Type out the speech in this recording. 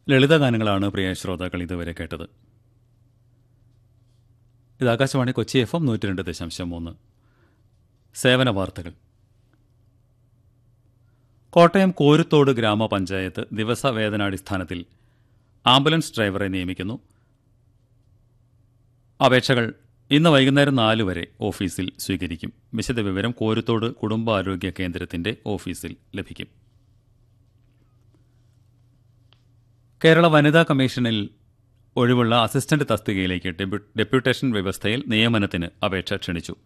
ലളിതഗാനങ്ങളാണ് പ്രിയ ശ്രോതാക്കൾ ഇതുവരെ കേട്ടത് ഇത് ആകാശവാണി കൊച്ചി എഫ് എം നൂറ്റി രണ്ട് ദശാംശം മൂന്ന് സേവന വാർത്തകൾ കോട്ടയം കോരുത്തോട് ഗ്രാമപഞ്ചായത്ത് ദിവസവേതനാടിസ്ഥാനത്തിൽ ആംബുലൻസ് ഡ്രൈവറെ നിയമിക്കുന്നു അപേക്ഷകൾ ഇന്ന് വൈകുന്നേരം നാല് വരെ ഓഫീസിൽ സ്വീകരിക്കും വിശദവിവരം കോരുത്തോട് കുടുംബാരോഗ്യ കേന്ദ്രത്തിന്റെ ഓഫീസിൽ ലഭിക്കും കേരള വനിതാ കമ്മീഷനിൽ ഒഴിവുള്ള അസിസ്റ്റന്റ് തസ്തികയിലേക്ക് ഡെപ്യൂ- ഡെപ്യൂട്ടേഷൻ വ്യവസ്ഥയിൽ നിയമനത്തിന് അപേക്ഷ ക്ഷണിച്ചു